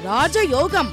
ராஜயோகம்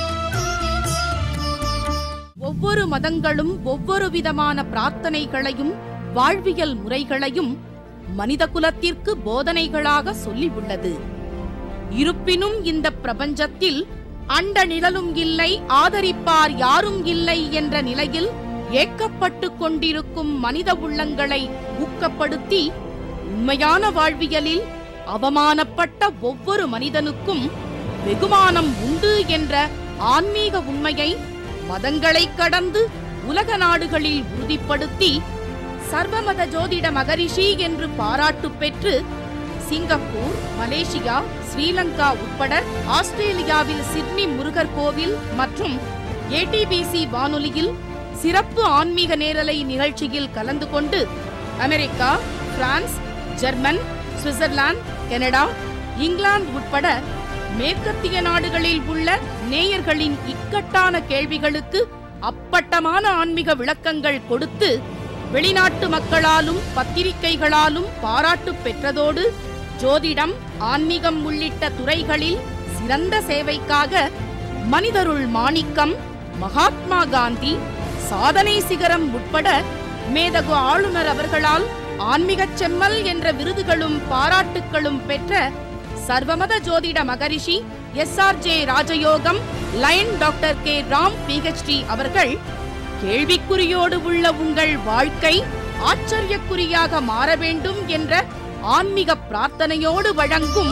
ஒவ்வொரு மதங்களும் ஒவ்வொரு விதமான பிரார்த்தனைகளையும் வாழ்வியல் முறைகளையும் மனித குலத்திற்கு போதனைகளாக சொல்லி உள்ளது இருப்பினும் இந்த பிரபஞ்சத்தில் அண்ட நிழலும் இல்லை ஆதரிப்பார் யாரும் இல்லை என்ற நிலையில் ஏக்கப்பட்டுக் கொண்டிருக்கும் மனித உள்ளங்களை ஊக்கப்படுத்தி உண்மையான வாழ்வியலில் அவமானப்பட்ட ஒவ்வொரு மனிதனுக்கும் வெகுமானம் உண்டு என்ற ஆன்மீக உண்மையை மதங்களை கடந்து உலக நாடுகளில் உறுதிப்படுத்தி சர்வமத ஜோதிட மகரிஷி என்று பாராட்டு பெற்று சிங்கப்பூர் மலேசியா ஸ்ரீலங்கா உட்பட ஆஸ்திரேலியாவில் சிட்னி முருகர் கோவில் மற்றும் ஏடிபிசி வானொலியில் சிறப்பு ஆன்மீக நேரலை நிகழ்ச்சியில் கலந்து கொண்டு America France German Switzerland Canada England உட்பட மேற்கத்திய நாடுகளில் உள்ள நேயர்களின் இக்கட்டான கேள்விகளுக்கு அப்பட்டமான ஆன்மீக விளக்கங்கள் கொடுத்து வெளிநாட்டு மக்களாலும் பத்திரிகைகளாலும் பாராட்டு பெற்றதோடு ஜோதிடம் ஆன்மீகம் உள்ளிட்ட துறைகளில் சிறந்த சேவைக்காக மனிதருள் மாணிக்கம் மகாத்மா காந்தி சாதனை சிகரம் உட்பட மேதகு ஆளுநர் அவர்களால் ஆன்மீகச் செம்மல் என்ற விருதுகளும் பாராட்டுக்களும் பெற்ற சர்வமத ஜோதிட Maharishi S R J Rajayogam lion doctor K Ram PhD அவர்கள் கேள்விக்குறியோடு உள்ள உங்கள் வாழ்க்கை ஆச்சரியக்குறியாக மாற வேண்டும் என்ற ஆன்மீக பிரார்த்தனையோடு வழங்கும்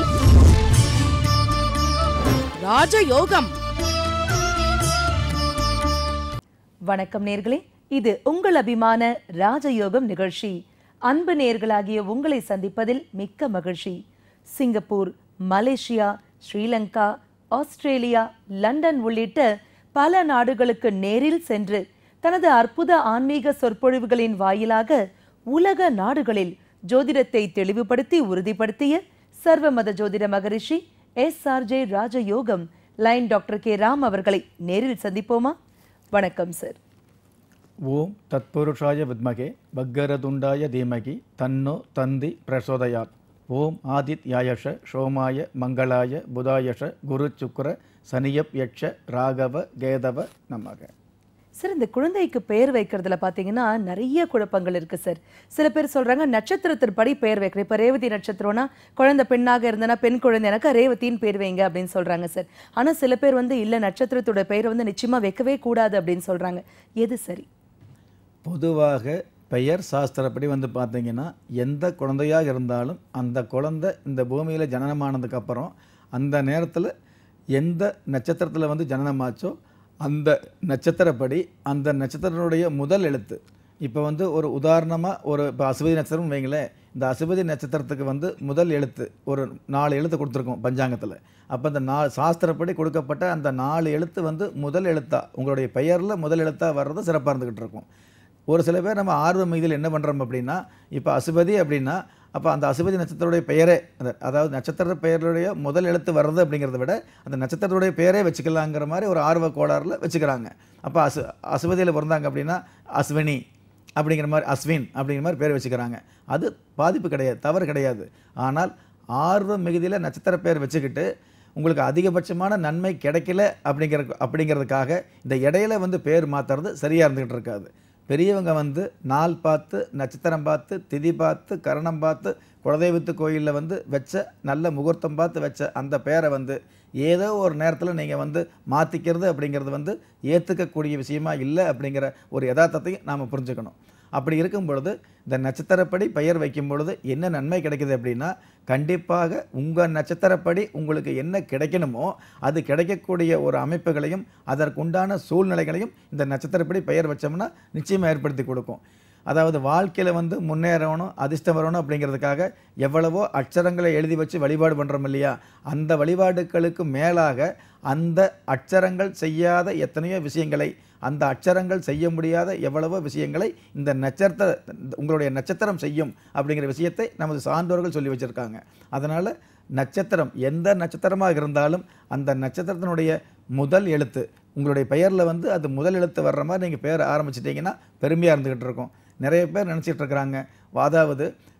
ராஜயோகம் வணக்கம் நேர்களே இது உங்கள் அபிமான ராஜயோகம் நிகழ்ச்சி அன்பு நேர்களாகிய உங்களை சந்திப்பதில் மிக்க மகிழ்ச்சி Singapore Malaysia Sri Lanka Australia London உள்ளிட்ட பல நாடுகளுக்கு நேரில் சென்று தனது அற்புத ஆன்மீக சொற்பொழிவுகளின் வாயிலாக உலக நாடுகளில் ஜோதிடத்தை தெளிவுபடுத்தி உறுதிப்படுத்திய சர்வமத ஜோதிட Maharishi S R J Rajayogam lion doctor K Ram அவர்களை நேரில் சந்திப்போமா வணக்கம் சார் ஓம் தத்புருஷாய வித்மகே பக்கரதுண்டாய தீமகி தன்னோ தந்தி பிரசோதயாத் ஓம் ஆதித்யாயஷ சோமாய மங்களாய புதாயஷ குரு சுக்கர சனியப் யட்ச ராகவ கேதவ நமக சார் இந்த குழந்தைக்கு பெயர் வைக்கிறதுல பார்த்தீங்கன்னா நிறைய குழப்பங்கள் இருக்கு சார் சில பேர் சொல்றாங்க நட்சத்திரத்தின்படி பெயர் வைக்கிறேன் இப்போ ரேவதி நட்சத்திரம்னா குழந்தை பெண்ணாக இருந்தனா பெண் குழந்தை எனக்கு ரேவதின்னு பேர் வைங்க அப்படின்னு சொல்றாங்க சார் ஆனா சில பேர் வந்து இல்ல நட்சத்திரத்தோட பெயரை வந்து நிச்சயமா வைக்கவே கூடாது அப்படின்னு சொல்றாங்க எது சரி பொதுவாக பெயர் சாஸ்திரப்படி வந்து பார்த்தீங்கன்னா எந்த குழந்தையாக இருந்தாலும் அந்த குழந்தை இந்த பூமியில் ஜனனமானதுக்கு அப்புறம் அந்த நேரத்தில் எந்த நட்சத்திரத்தில் வந்து ஜனனமாச்சோ அந்த நட்சத்திரப்படி அந்த நட்சத்திரனுடைய முதல் எழுத்து இப்போ வந்து ஒரு உதாரணமாக ஒரு இப்போ அசுபதி நட்சத்திரம் வைங்களேன் இந்த அசுபதி நட்சத்திரத்துக்கு வந்து முதல் எழுத்து ஒரு நாலு எழுத்து கொடுத்துருக்கோம் பஞ்சாங்கத்தில் அப்போ அந்த நா சாஸ்திரப்படி கொடுக்கப்பட்ட அந்த நாலு எழுத்து வந்து முதல் எழுத்தா உங்களுடைய பெயரில் முதல் எழுத்தா வர்றது சிறப்பாக இருந்துக்கிட்டு இருக்கும் ஒரு சில பேர் நம்ம ஆர்வ மிகுதியில் என்ன பண்ணுறோம் அப்படின்னா இப்போ அசுபதி அப்படின்னா அப்போ அந்த அசுபதி நட்சத்திரத்துடைய பெயரே அந்த அதாவது நட்சத்திர பெயருடைய முதல் எழுத்து வர்றது அப்படிங்கிறத விட அந்த நட்சத்திரத்துடைய பெயரே வச்சுக்கலாங்கிற மாதிரி ஒரு ஆர்வ கோளாறில் வச்சுக்கிறாங்க அப்போ அசு அசுபதியில் பிறந்தாங்க அப்படின்னா அஸ்வினி அப்படிங்கிற மாதிரி அஸ்வின் அப்படிங்கிற மாதிரி பேர் வச்சுக்கிறாங்க அது பாதிப்பு கிடையாது தவறு கிடையாது ஆனால் ஆர்வ மிகுதியில் நட்சத்திர பெயர் வச்சுக்கிட்டு உங்களுக்கு அதிகபட்சமான நன்மை கிடைக்கல அப்படிங்கிற அப்படிங்கிறதுக்காக இந்த இடையில வந்து பேர் மாற்றுறது சரியாக இருந்துக்கிட்டு இருக்காது பெரியவங்க வந்து நாள் பார்த்து நட்சத்திரம் பார்த்து திதி பார்த்து கரணம் பார்த்து குலதெய்வத்து கோயிலில் வந்து வச்ச நல்ல முகூர்த்தம் பார்த்து வச்ச அந்த பேரை வந்து ஏதோ ஒரு நேரத்தில் நீங்கள் வந்து மாற்றிக்கிறது அப்படிங்கிறது வந்து ஏற்றுக்கக்கூடிய விஷயமா இல்லை அப்படிங்கிற ஒரு யதார்த்தத்தையும் நாம் புரிஞ்சுக்கணும் அப்படி இருக்கும் பொழுது இந்த நட்சத்திரப்படி பெயர் வைக்கும் பொழுது என்ன நன்மை கிடைக்குது அப்படின்னா கண்டிப்பாக உங்கள் நட்சத்திரப்படி உங்களுக்கு என்ன கிடைக்கணுமோ அது கிடைக்கக்கூடிய ஒரு அமைப்புகளையும் அதற்குண்டான சூழ்நிலைகளையும் இந்த நட்சத்திரப்படி பெயர் வச்சோம்னா நிச்சயமாக ஏற்படுத்தி கொடுக்கும் அதாவது வாழ்க்கையில் வந்து முன்னேறணும் அதிர்ஷ்டம் வரணும் அப்படிங்கிறதுக்காக எவ்வளவோ அட்சரங்களை எழுதி வச்சு வழிபாடு பண்ணுறோம் இல்லையா அந்த வழிபாடுகளுக்கு மேலாக அந்த அட்சரங்கள் செய்யாத எத்தனையோ விஷயங்களை அந்த அட்சரங்கள் செய்ய முடியாத எவ்வளவோ விஷயங்களை இந்த நட்சத்திர உங்களுடைய நட்சத்திரம் செய்யும் அப்படிங்கிற விஷயத்தை நமது சான்றோர்கள் சொல்லி வச்சுருக்காங்க அதனால் நட்சத்திரம் எந்த நட்சத்திரமாக இருந்தாலும் அந்த நட்சத்திரத்தினுடைய முதல் எழுத்து உங்களுடைய பெயரில் வந்து அது முதல் எழுத்து வர்ற மாதிரி நீங்கள் பேர் ஆரம்பிச்சிட்டிங்கன்னா பெருமையாக இருந்துக்கிட்டு இருக்கும் நிறைய பேர் நினச்சிட்டு இருக்கிறாங்க அதாவது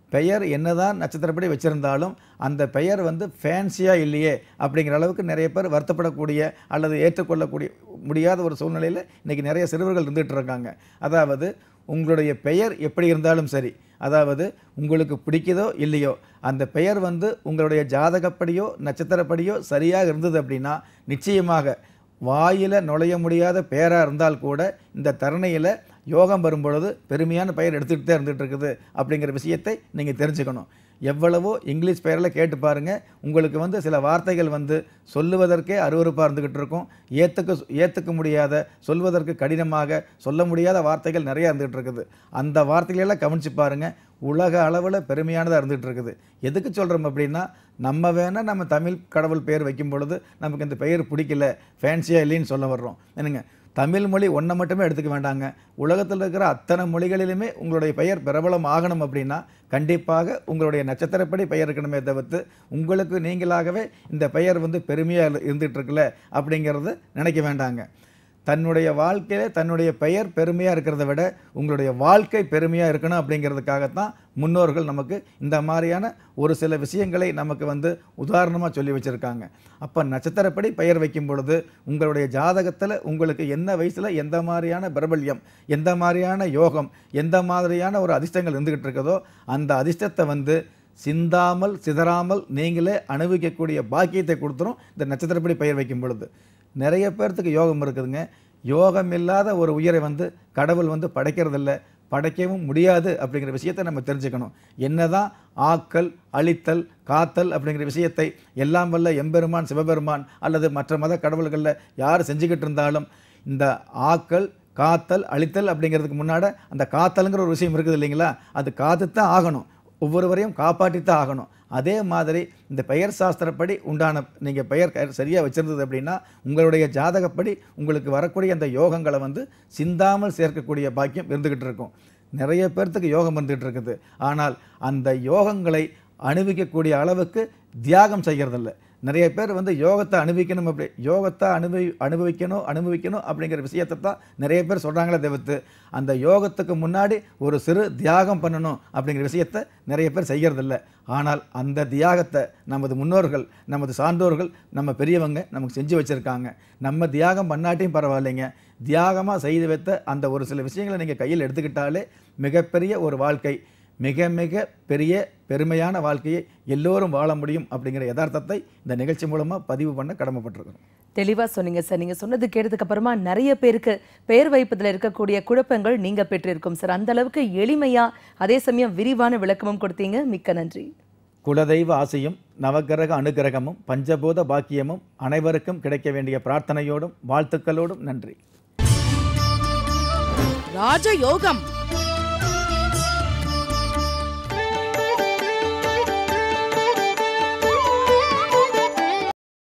பெயர் என்னதான் நட்சத்திரப்படி வச்சிருந்தாலும் அந்த பெயர் வந்து ஃபேன்சியாக இல்லையே அப்படிங்கிற அளவுக்கு நிறைய பேர் வருத்தப்படக்கூடிய அல்லது ஏற்றுக்கொள்ளக்கூடிய முடியாத ஒரு சூழ்நிலையில் இன்றைக்கி நிறைய சிறுவர்கள் இருந்துகிட்டு இருக்காங்க அதாவது உங்களுடைய பெயர் எப்படி இருந்தாலும் சரி அதாவது உங்களுக்கு பிடிக்குதோ இல்லையோ அந்த பெயர் வந்து உங்களுடைய ஜாதகப்படியோ நட்சத்திரப்படியோ சரியாக இருந்தது அப்படின்னா நிச்சயமாக வாயில் நுழைய முடியாத பெயராக இருந்தால் கூட இந்த தருணையில் யோகம் வரும்பொழுது பெருமையான பெயர் எடுத்துகிட்டு தான் இருந்துகிட்டு இருக்குது அப்படிங்கிற விஷயத்தை நீங்கள் தெரிஞ்சுக்கணும் எவ்வளவோ இங்கிலீஷ் பெயரில் கேட்டு பாருங்கள் உங்களுக்கு வந்து சில வார்த்தைகள் வந்து சொல்லுவதற்கே அருவருப்பாக இருந்துக்கிட்டு இருக்கும் ஏற்றுக்க ஏற்றுக்க முடியாத சொல்வதற்கு கடினமாக சொல்ல முடியாத வார்த்தைகள் நிறையா இருந்துகிட்டு இருக்குது அந்த வார்த்தைகளெல்லாம் கவனித்து பாருங்கள் உலக அளவில் பெருமையானதாக இருந்துகிட்டு இருக்குது எதுக்கு சொல்கிறோம் அப்படின்னா நம்ம வேணால் நம்ம தமிழ் கடவுள் பெயர் வைக்கும் பொழுது நமக்கு இந்த பெயர் பிடிக்கல ஃபேன்சியாக இல்லைன்னு சொல்ல வர்றோம் என்னங்க தமிழ் மொழி ஒன்றை மட்டுமே எடுத்துக்க வேண்டாங்க உலகத்தில் இருக்கிற அத்தனை மொழிகளிலுமே உங்களுடைய பெயர் பிரபலம் ஆகணும் அப்படின்னா கண்டிப்பாக உங்களுடைய நட்சத்திரப்படி பெயர் இருக்கணுமே தவிர்த்து உங்களுக்கு நீங்களாகவே இந்த பெயர் வந்து பெருமையாக இருந்துகிட்டு இருக்குல்ல அப்படிங்கிறது நினைக்க வேண்டாங்க தன்னுடைய வாழ்க்கையில் தன்னுடைய பெயர் பெருமையாக இருக்கிறத விட உங்களுடைய வாழ்க்கை பெருமையாக இருக்கணும் அப்படிங்கிறதுக்காகத்தான் முன்னோர்கள் நமக்கு இந்த மாதிரியான ஒரு சில விஷயங்களை நமக்கு வந்து உதாரணமாக சொல்லி வச்சுருக்காங்க அப்போ நட்சத்திரப்படி பெயர் வைக்கும் பொழுது உங்களுடைய ஜாதகத்தில் உங்களுக்கு என்ன வயசில் எந்த மாதிரியான பிரபல்யம் எந்த மாதிரியான யோகம் எந்த மாதிரியான ஒரு அதிர்ஷ்டங்கள் இருந்துக்கிட்டு இருக்குதோ அந்த அதிர்ஷ்டத்தை வந்து சிந்தாமல் சிதறாமல் நீங்களே அனுபவிக்கக்கூடிய பாக்கியத்தை கொடுத்துரும் இந்த நட்சத்திரப்படி பெயர் வைக்கும் பொழுது நிறைய பேர்த்துக்கு யோகம் இருக்குதுங்க யோகம் இல்லாத ஒரு உயிரை வந்து கடவுள் வந்து படைக்கிறதில்ல படைக்கவும் முடியாது அப்படிங்கிற விஷயத்தை நம்ம தெரிஞ்சுக்கணும் என்னதான் ஆக்கல் அழித்தல் காத்தல் அப்படிங்கிற விஷயத்தை எல்லாம் வல்ல எம்பெருமான் சிவபெருமான் அல்லது மற்ற மத கடவுள்களில் யார் செஞ்சுக்கிட்டு இருந்தாலும் இந்த ஆக்கல் காத்தல் அழித்தல் அப்படிங்கிறதுக்கு முன்னாடி அந்த காத்தலுங்கிற ஒரு விஷயம் இருக்குது இல்லைங்களா அது காத்து தான் ஆகணும் ஒவ்வொருவரையும் காப்பாற்றித்தான் ஆகணும் அதே மாதிரி இந்த பெயர் சாஸ்திரப்படி உண்டான நீங்கள் பெயர் சரியாக வச்சுருந்தது அப்படின்னா உங்களுடைய ஜாதகப்படி உங்களுக்கு வரக்கூடிய அந்த யோகங்களை வந்து சிந்தாமல் சேர்க்கக்கூடிய பாக்கியம் இருந்துக்கிட்டு இருக்கும் நிறைய பேர்த்துக்கு யோகம் வந்துகிட்டு இருக்குது ஆனால் அந்த யோகங்களை அனுபவிக்கக்கூடிய அளவுக்கு தியாகம் செய்கிறதில்ல நிறைய பேர் வந்து யோகத்தை அனுபவிக்கணும் அப்படி யோகத்தை அனுபவி அனுபவிக்கணும் அனுபவிக்கணும் அப்படிங்கிற விஷயத்தை தான் நிறைய பேர் சொல்கிறாங்களே தவிர்த்து அந்த யோகத்துக்கு முன்னாடி ஒரு சிறு தியாகம் பண்ணணும் அப்படிங்கிற விஷயத்தை நிறைய பேர் செய்கிறதில்ல ஆனால் அந்த தியாகத்தை நமது முன்னோர்கள் நமது சான்றோர்கள் நம்ம பெரியவங்க நமக்கு செஞ்சு வச்சுருக்காங்க நம்ம தியாகம் பண்ணாட்டியும் பரவாயில்லைங்க தியாகமாக செய்து வைத்த அந்த ஒரு சில விஷயங்களை நீங்கள் கையில் எடுத்துக்கிட்டாலே மிகப்பெரிய ஒரு வாழ்க்கை மிக மிக பெரிய பெருமையான வாழ்க்கையை எல்லோரும் வாழ முடியும் அப்படிங்கிற யதார்த்தத்தை இந்த நிகழ்ச்சி மூலமாக பதிவு பண்ண கடமைப்பட்டிருக்கிறோம் தெளிவா சொன்னீங்க சார் நீங்க சொன்னது கேட்டதுக்கு அப்புறமா நிறைய பேருக்கு பெயர் வைப்பதில் இருக்கக்கூடிய குழப்பங்கள் நீங்க பெற்றிருக்கும் சார் அந்த அளவுக்கு எளிமையா அதே சமயம் விரிவான விளக்கமும் கொடுத்தீங்க மிக்க நன்றி குலதெய்வ ஆசையும் நவக்கிரக அனுகிரகமும் பஞ்சபூத பாக்கியமும் அனைவருக்கும் கிடைக்க வேண்டிய பிரார்த்தனையோடும் வாழ்த்துக்களோடும் நன்றி ராஜயோகம்